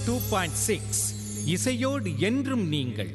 two point six இசையோடு என்றும் நீங்கள்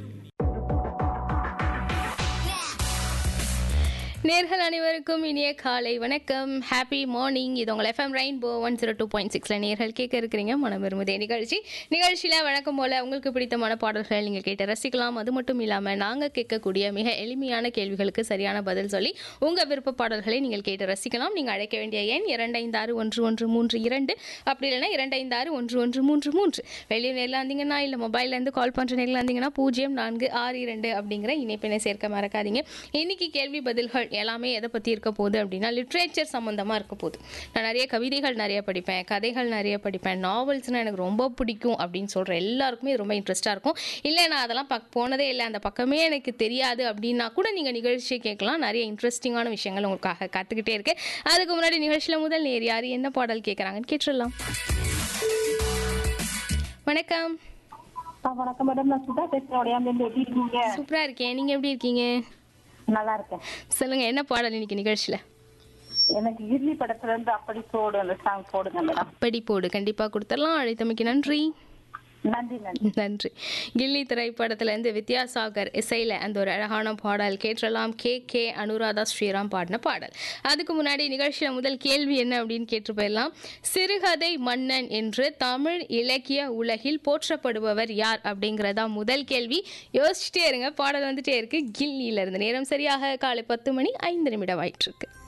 நேர்கள் அனைவருக்கும் இனிய காலை வணக்கம் ஹாப்பி மார்னிங் இது உங்கள் FM rainbow one zero two point சிக்ஸில் நேர்கள் கேட்க இருக்கிறீங்க மனம் விரும்புதே நிகழ்ச்சி நிகழ்ச்சியில் வழக்கம் போல் உங்களுக்கு பிடித்தமான பாடல்கள் நீங்கள் கேட்டு ரசிக்கலாம் அது மட்டும் இல்லாமல் நாங்கள் கேட்கக்கூடிய மிக எளிமையான கேள்விகளுக்கு சரியான பதில் சொல்லி உங்கள் விருப்ப பாடல்களை நீங்கள் கேட்டு ரசிக்கலாம் நீங்கள் அழைக்க வேண்டிய எண் இரண்டைந்து ஆறு ஒன்று ஒன்று மூன்று இரண்டு அப்படி இல்லைன்னா இரண்டைந்து ஆறு ஒன்று ஒன்று மூன்று மூன்று வெளியூர் நேரில் இருந்தீங்கன்னா இல்லை மொபைல்லேருந்து கால் பண்ணுற நேரில் இருந்தீங்கன்னா பூஜ்ஜியம் நான்கு ஆறு இரண்டு அப்படிங்கிற இணைப்பினை சேர்க்க மறக்காதீங்க இன்னைக்கு கேள்வி பதில்கள் எல்லாமே எதை பற்றி இருக்க போகுது அப்படின்னா லிட்ரேச்சர் சம்மந்தமாக இருக்க போகுது நான் நிறைய கவிதைகள் நிறைய படிப்பேன் கதைகள் நிறைய படிப்பேன் நாவல்ஸ்னால் எனக்கு ரொம்ப பிடிக்கும் அப்படின்னு சொல்கிற எல்லாருக்குமே இது ரொம்ப இன்ட்ரெஸ்ட்டாக இருக்கும் இல்லை நான் அதெல்லாம் பக் போனதே இல்லை அந்த பக்கமே எனக்கு தெரியாது அப்படின்னா கூட நீங்கள் நிகழ்ச்சியை கேட்கலாம் நிறைய இன்ட்ரெஸ்டிங்கான விஷயங்கள் உங்களுக்காக காத்துக்கிட்டே இருக்கு அதுக்கு முன்னாடி நிகழ்ச்சியில் முதல் நேர் யார் என்ன பாடல் கேட்குறாங்கன்னு கேட்டுடலாம் வணக்கம் ஆ, வணக்கம் மேடம் நான் சுதா பேசுறேன் உடையாம்பேந்து எப்படி இருக்கீங்க சூப்பராக இருக்கேன் நீங்கள் எப்படி இருக்கீங்க நல்லா இருக்கேன் சொல்லுங்கள் என்ன பாடல் இன்னைக்கு நிகழ்ச்சியில் எனக்கு இட்லி படத்துல இருந்து அப்படி போடு அந்த சாங் போடுங்க மேடம் படி போடு கண்டிப்பாக கொடுத்துடலாம் அழைத்தமைக்கு நன்றி நன்றி நன்றி நன்றி கில்லி திரைப்படத்திலேருந்து வித்யாசாகர் இசையில் அந்த ஒரு அழகான பாடல் கேட்டலாம் கே கே அனுராதா ஸ்ரீராம் பாடின பாடல் அதுக்கு முன்னாடி நிகழ்ச்சியில் முதல் கேள்வி என்ன அப்படின்னு கேட்டு போயிடலாம் சிறுகதை மன்னன் என்று தமிழ் இலக்கிய உலகில் போற்றப்படுபவர் யார் அப்படிங்கிறதா முதல் கேள்வி யோசிச்சுட்டே இருங்க பாடல் வந்துட்டே இருக்கு கில்லியில இருந்து நேரம் சரியாக காலை பத்து மணி ஐந்து நிமிடம் ஆயிட்டு இருக்கு